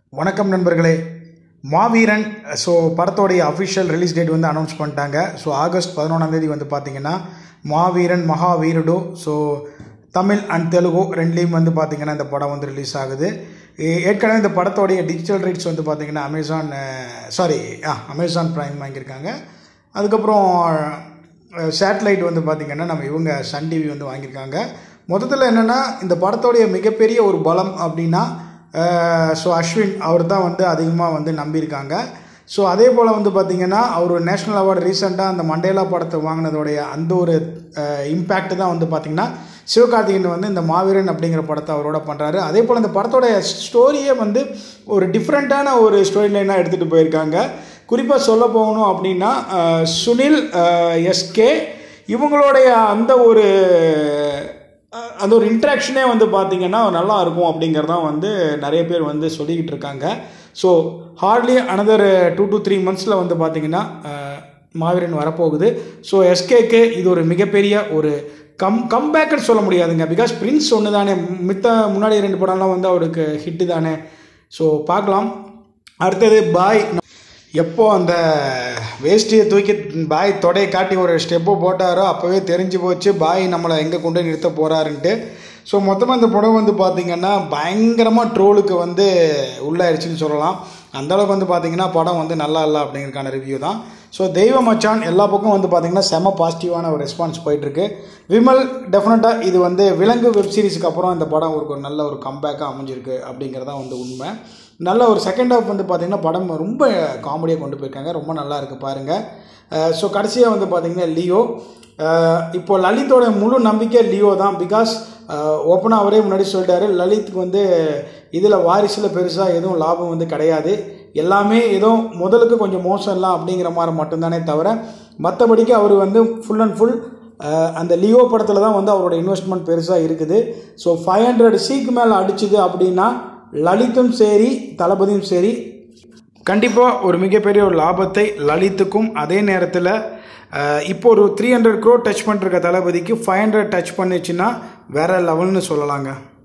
வணக்கம் நண்பர்களே மாவீரன் ஸோ படத்தோடைய அஃபிஷியல் ரிலீஸ் டேட் வந்து அனௌன்ஸ் பண்ணிட்டாங்க ஸோ ஆகஸ்ட் பதினொன்றாம் தேதி வந்து பார்த்தீங்கன்னா மாவீரன் மகாவீருடு ஸோ தமிழ் அண்ட் தெலுங்கு ரெண்டுலேயும் வந்து பார்த்தீங்கன்னா இந்த படம் வந்து ரிலீஸ் ஆகுது ஏ- ஏற்கனவே இந்த படத்தோடைய டிஜிட்டல் ரைட்ஸ் வந்து பார்த்தீங்கன்னா அமேசான் சாரி ஆ அமேசான் ப்ரைம் வாங்கியிருக்காங்க அதுக்கப்புறம் சேட்டலைட் வந்து பார்த்திங்கன்னா நம்ம இவங்க சன் டிவி வந்து வாங்கியிருக்காங்க மொத்தத்தில் என்னென்னா இந்த படத்தோடைய மிகப்பெரிய ஒரு பலம் அப்படின்னா ஸோ அஸ்வின் அவர் தான் வந்து அதிகமாக வந்து நம்பியிருக்காங்க ஸோ அதே போல் வந்து பார்த்திங்கன்னா அவர் நேஷ்னல் அவார்டு ரீசெண்டாக அந்த மண்டேலா படத்தை வாங்கினதோடைய அந்த ஒரு இம்பேக்ட் தான் வந்து பார்த்திங்கன்னா சிவகார்த்திகேயன் வந்து இந்த மாவீரன் அப்படிங்கிற படத்தை அவரோட பண்ணுறாரு அதே போல் இந்த படத்தோட ஸ்டோரியே வந்து ஒரு டிஃப்ரெண்ட்டான ஒரு ஸ்டோரி லைனாக எடுத்துகிட்டு போயிருக்காங்க குறிப்பாக சொல்ல போகணும் அப்படின்னா அஹ், சுனில் எஸ்கே இவங்களுடைய அந்த ஒரு அஹ், அந்த ஒரு இன்ட்ராக்ஷனே வந்து பார்த்திங்கன்னா நல்லா இருக்கும் அப்படிங்கிறதான் வந்து நிறைய பேர் வந்து சொல்லிக்கிட்டு இருக்காங்க so hardly another two to three மந்த்ஸில் வந்து பார்த்திங்கன்னா அஹ், மாவீரன் வரப்போகுது ஸோ எஸ்கேக்கு இது ஒரு மிகப்பெரிய ஒரு கம் கம்பேக்குன்னு சொல்ல முடியாதுங்க பிகாஸ் பிரின்ஸ் ஒன்று தானே மித்த முன்னாடி ரெண்டு படம்லாம் வந்து அவருக்கு ஹிட்டு தானே ஸோ பார்க்கலாம் அடுத்தது பாய் எப்போ அந்த வேஷ்டியை தூக்கி பாய் தொடை காட்டி ஒரு ஸ்டெப்பு போட்டாரோ அப்போவே தெரிஞ்சு போச்சு பாய் நம்மளை எங்கே கொண்டு போய் நிறுத்த போகிறாருன்ட்டு ஸோ மொத்தமாக இந்த படம் வந்து பார்த்திங்கன்னா பயங்கரமாக ட்ரோலுக்கு வந்து உள்ளாயிருச்சுன்னு சொல்லலாம் அந்த அளவுக்கு வந்து பார்த்திங்கன்னா படம் வந்து நல்லா இல்லை அப்படிங்கிறதுக்கான ரிவ்யூ தான் ஸோ தெய்வ மச்சான் எல்லா பக்கம் வந்து பார்த்திங்கன்னா செம பாசிட்டிவான ஒரு ரெஸ்பான்ஸ் போயிட்டுருக்கு விமல் டெஃபினட்டாக இது வந்து விலங்கு வெப் சீரிஸுக்கு அப்புறம் இந்த படம் ஒரு ஒரு நல்ல ஒரு கம்பேக்காக அமைஞ்சிருக்கு அப்படிங்கிறதா வந்து உண்மை நல்ல ஒரு செகண்ட் ஹாஃப் வந்து பார்த்திங்கன்னா படம் ரொம்ப காமெடியாக கொண்டு போயிருக்காங்க ரொம்ப நல்லா இருக்குது பாருங்கள் ஸோ கடைசியாக வந்து பார்த்திங்கன்னா லியோ அஹ் இப்போ லலித்தோட முழு நம்பிக்கை லியோ தான் பிகாஸ் ஓப்பனாக அவரே முன்னாடி சொல்லிட்டாரு லலித்துக்கு வந்து இதில் வாரிசில் பெருசாக எதுவும் லாபம் வந்து கிடையாது எல்லாமே ஏதோ முதலுக்கு கொஞ்சம் மோசம் இல்லை அப்படிங்கிற மாதிரி மட்டும்தானே தவிர மற்றபடிக்கு அவர் வந்து ஃபுல் அண்ட் ஃபுல் அந்த லியோ படத்தில் தான் வந்து அவரோட இன்வெஸ்ட்மெண்ட் பெருசாக இருக்குது ஸோ ஃபைவ் ஹண்ட்ரட் சீக்கு மேலே அடிச்சுது அப்படின்னா லலித்தும் சரி தளபதியும் சரி கண்டிப்பாக ஒரு மிகப்பெரிய ஒரு லாபத்தை லலித்துக்கும் அதே நேரத்தில் அஹ், இப்போ ஒரு த்ரீ ஹண்ட்ரட் க்ரோ டச் பண்ணிருக்க தளபதிக்கு ஃபைவ் ஹண்ட்ரட் டச் பண்ணுச்சுன்னா வேற லெவல்னு சொல்லலாங்க